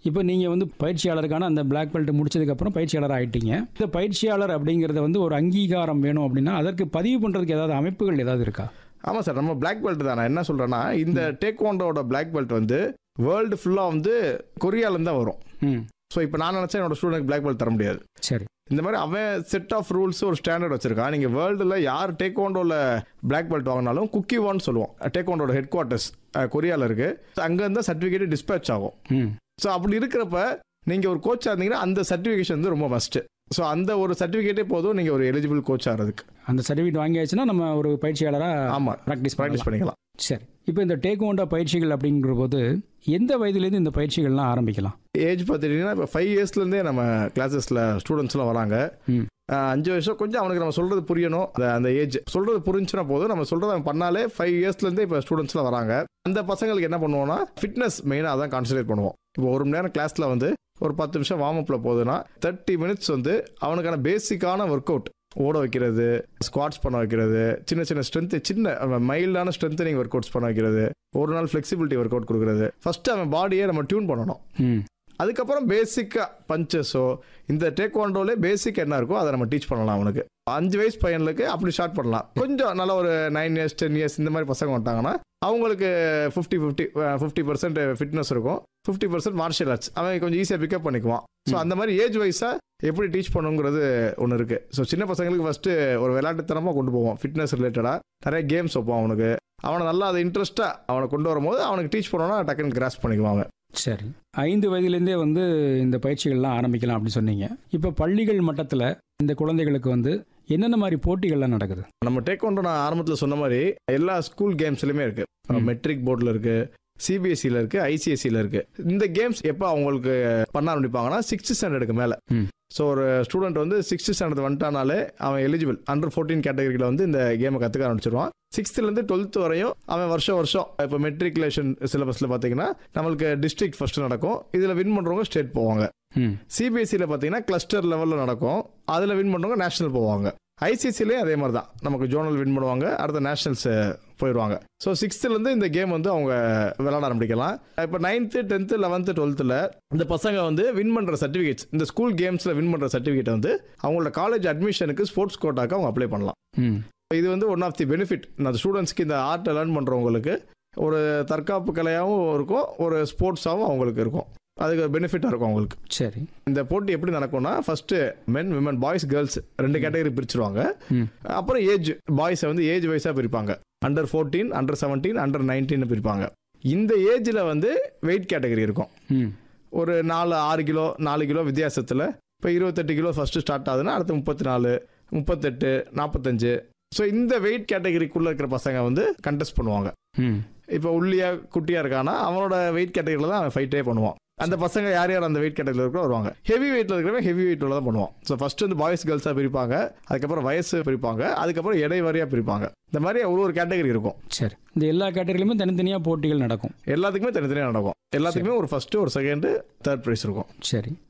இப்போ நீங்கள் வந்து பயிற்சியாளருக்கான அந்த பிளாக் பெல்ட் முடிச்சதுக்கப்புறம் பயிற்சியாளர் ஆயிட்டீங்க இந்த பயிற்சியாளர் அப்படிங்கிறத வந்து ஒரு அங்கீகாரம் வேணும் அப்படின்னா அதற்கு பதிவு பண்ணுறதுக்கு ஏதாவது அமைப்புகள் ஏதாவது இருக்கா ஆமாம் சார் நம்ம பிளாக் பெல்ட் தான் நான் என்ன சொல்கிறேன்னா இந்த டேக்வாண்டோட பிளாக் பெல்ட் வந்து வேர்ல்டு ஃபுல்லாக வந்து கொரியாலேருந்து தான் வரும் ம் ஸோ இப்போ நான் நினச்சேன் என்னோட ஸ்டூடெண்ட் பிளாக் பெல்ட் தர முடியாது சரி இந்த மாதிரி அவன் செட் ஆஃப் ரூல்ஸ் ஒரு ஸ்டாண்டர்ட் வச்சிருக்கான் நீங்கள் வேர்ல்டில் யார் டேக்வாண்டோவில் பிளாக் பெல்ட் வாங்கினாலும் குக்கி ஒன் சொல்லுவோம் டேக்வாண்டோட ஹெட் குவார்ட்டர்ஸ் கொரியாவில் இருக்குது அங்கேருந்து சர்டிஃபிகேட் டிஸ்பேச் ஆகும் ம் ஸோ அப்படி இருக்கிறப்ப நீங்கள் ஒரு கோச்சாக இருந்தீங்கன்னா அந்த சர்டிஃபிகேஷன் வந்து ரொம்ப மஸ்ட்டு ஸோ அந்த ஒரு சர்டிஃபிகேட்டே போதும் நீங்கள் ஒரு எலிஜிபிள் கோச் ஆகிறதுக்கு அந்த சர்டிஃபிகேட் வாங்கியாச்சுன்னா நம்ம ஒரு பயிற்சியாளராக ஆமாம் ப்ராக்டிஸ் ப்ராக்டிஸ் ப்ராக்டிஸ் பண்ணிக்கலாம் சரி இப்போ இந்த டேக் ஓண்டா பயிற்சிகள் அப்படிங்கிற போது எந்த வயதுலேருந்து இந்த பயிற்சிகள்லாம் ஆரம்பிக்கலாம் ஏஜ் பார்த்துட்டிங்கன்னா இப்போ ஃபைவ் இயர்ஸ்லேருந்தே நம்ம கிளாஸஸில் ஸ்டூடெண்ட்ஸ்லாம் வராங்க ம். ஆஹ் அஞ்சு வருஷம் கொஞ்சம் அவனுக்கு நம்ம சொல்கிறது புரியணும் அந்த அந்த ஏஜ் சொல்கிறது புரிஞ்சுனா போதும் நம்ம சொல்கிறத அவன் பண்ணாலே ஃபைவ் இயர்ஸ்லேருந்தே இப்போ ஸ்டூடெண்ட்ஸ்லாம் வராங்க அந்த பசங்களுக்கு என்ன பண்ணுவோம்னா ஃபிட்னஸ் மெயினாக அதான் கான்சன்ட்ரேட் பண்ணுவோம் இப்போ ஒரு மணி நேரம் கிளாஸில் வந்து ஒரு பத்து நிமிஷம் வார்ம் அப்பில் போகுதுன்னா தேர்ட்டி மினிட்ஸ் வந்து அவனுக்கான பேசிக்கான ஒர்க் அவுட் ஓட வைக்கிறது ஸ்குவாட்ஸ் பண்ண வைக்கிறது சின்ன சின்ன ஸ்ட்ரென்த்து சின்ன மைல்டான ஸ்ட்ரென்த்தனிங் ஒர்க் அவுட்ஸ் பண்ண வைக்கிறது ஒரு நாள் ஃப்ளெக்சிபிலிட்டி ஒர்க் அவுட் கொடுக்குறது ஃபர்ஸ்ட் அவன் பாடியை நம்ம டியூன் பண்ணணும் ம் அதுக்கப்புறம் பேசிக்காக பஞ்சஸோ இந்த டேக்வாண்டோலே பேசிக் என்ன இருக்கோ அதை நம்ம டீச் பண்ணலாம் அவனுக்கு அஞ்சு வயசு பையனுக்கு அப்படி ஸ்டார்ட் பண்ணலாம் கொஞ்சம் நல்ல ஒரு நைன் இயர்ஸ் டென் இயர்ஸ் இந்த மாதிரி பசங்க வந்துட்டாங்கன்னா அவங்களுக்கு fifty fifty fifty percent fitness இருக்கும் ஃபிஃப்டி பர்சன்ட் மார்ஷியல் ஆர்ட்ஸ் அவன் கொஞ்சம் ஈஸியாக பிக்கப் பண்ணிக்குவான் ஸோ அந்த மாதிரி ஏஜ் வைஸாக எப்படி டீச் பண்ணுங்கிறது ஒன்று இருக்குது ஸோ சின்ன பசங்களுக்கு ஃபஸ்ட்டு ஒரு விளையாட்டுத்தனமாக கொண்டு போவோம் ஃபிட்னஸ் ரிலேட்டடாக நிறைய கேம்ஸ் வைப்போம் அவனுக்கு அவனை நல்லா அதை இன்ட்ரெஸ்ட்டாக அவனை கொண்டு வரும்போது அவனுக்கு டீச் பண்ணோன்னா டக்குன்னு கிராஸ் பண்ணிக்குவான் அவன் சரி ஐந்து வயதுலேருந்தே வந்து இந்த பயிற்சிகள்லாம் ஆரம்பிக்கலாம் அப்படின்னு சொன்னீங்க இப்போ பள்ளிகள் மட்டத்தில் இந்த குழந்தைகளுக்கு வந்து என்னென்ன மாதிரி போட்டிகள்லாம் நடக்குது நம்ம டேக்வாண்டோ நான் ஆரம்பத்தில் சொன்ன மாதிரி எல்லா ஸ்கூல் கேம்ஸ்லையுமே இருக்கு ம். மெட்ரிக் போர்டில் இருக்கு சிபிஎஸ்சியில் இருக்கு ஐசிஎஸ்சியில் இருக்கு இந்த கேம்ஸ் எப்போ அவங்களுக்கு பண்ண ஆரம்பிப்பாங்கன்னா சிக்ஸ்த் ஸ்டாண்டர்டுக்கு மேலே ம். ஸோ ஒரு ஸ்டூடெண்ட் வந்து சிக்ஸ்த் ஸ்டாண்டர்ட் வந்துட்டானாலே அவன் எலிஜிபிள் அண்டர் ஃபோர்டீன் கேட்டகரியில் வந்து இந்த கேமை கற்றுக்க ஆரம்பிச்சிருவான் சிக்ஸ்த்துலேருந்து டுவெல்த் வரையும் அவன் வருஷம் வருஷம் இப்போ மெட்ரிகுலேஷன் சிலபஸில் பார்த்தீங்கன்னா நம்மளுக்கு டிஸ்ட்ரிக்ட் ஃபர்ஸ்ட் நடக்கும் இதில் வின் பண்ணுறவங்க ஸ்டேட் போவாங்க ம் சிபிஎஸ்சியில் பார்த்தீங்கன்னா கிளஸ்டர் லெவலில் நடக்கும் அதில் வின் பண்ணுறவங்க நேஷனல் போவாங்க ஐசிசிலேயும் அதே மாதிரி தான் நமக்கு ஜோனல் வின் பண்ணுவாங்க அடுத்த நேஷனல்ஸ் போயிடுவாங்க ஸோ சிக்ஸ்த்துலேருந்து இந்த கேம் வந்து அவங்க விளையாட ஆரம்பிக்கலாம் இப்போ நைன்த்து டென்த்து லெவன்த்து டுவெல்த்தில் இந்த பசங்க வந்து வின் பண்ணுற சர்டிஃபிகேட்ஸ் இந்த ஸ்கூல் கேம்ஸில் வின் பண்ணுற சர்டிஃபிகேட் வந்து அவங்களோட காலேஜ் அட்மிஷனுக்கு ஸ்போர்ட்ஸ் கோட்டாக்கு அவங்க அப்ளை பண்ணலாம் ம் இது வந்து ஒன் ஆஃப் தி பெனிஃபிட் அந்த ஸ்டூடெண்ட்ஸ்க்கு இந்த ஆர்ட்டை லேர்ன் பண்ணுறவங்களுக்கு ஒரு தற்காப்பு கலையாகவும் இருக்கும் ஒரு ஸ்போர்ட்ஸாகவும் அவங்களுக்கு இருக்கும் அதுக்கு பெனிஃபிட்டாக இருக்கும் அவங்களுக்கு சரி இந்த போட்டி எப்படி நடக்கும்னா first men women boys girls ரெண்டு கேட்டகரி பிரிச்சிருவாங்க ம் அப்புறம் ஏஜ் பாய்ஸை வந்து ஏஜ் வைஸாக பிரிப்பாங்க under fourteen under seventeen under nineteen பிரிப்பாங்க இந்த ஏஜில் வந்து வெயிட் கேட்டகரி இருக்கும் ம் ஒரு நாலு ஆறு கிலோ நாலு கிலோ வித்தியாசத்தில் இப்போ இருபத்தெட்டு கிலோ ஃபர்ஸ்ட் ஸ்டார்ட் ஆகுதுன்னா அடுத்து முப்பத்தி நாலு முப்பத்தெட்டு நாற்பத்தஞ்சு ஸோ இந்த வெயிட் கேட்டகரிக்குள்ளே இருக்கிற பசங்க வந்து கண்டெஸ்ட் பண்ணுவாங்க ம் இப்போ உள்ளியா குட்டியா இருக்கானா அவனோட வெயிட் கேட்டகரியில் தான் அவன் ஃபைட்டே பண்ணுவான் அந்த பசங்க யார் யார் அந்த வெயிட் கேட்டகரியில் இருக்கோ வருவாங்க ஹெவி வெயிட்ல இருக்கிறவங்க ஹெவி வெயிட்ல தான் பண்ணுவான் ஸோ ஃபர்ஸ்ட் வந்து பாய்ஸ் கேர்ள்ஸாக பிரிப்பாங்க அதுக்கப்புறம் வயசு பிரிப்பாங்க அதுக்கப்புறம் எடை வாரியாக பிரிப்பாங்க இந்த மாதிரி ஒரு ஒரு கேட்டகரி இருக்கும் சரி இந்த எல்லா கேட்டகரியிலுமே தனித்தனியாக போட்டிகள் நடக்கும் எல்லாத்துக்குமே தனித்தனியாக நடக்கும் எல்லாத்துக்குமே ஒரு ஃபர்ஸ்ட் ஒரு செகண்ட் தேர்ட் ப்ரைஸ் இருக்கும் சரி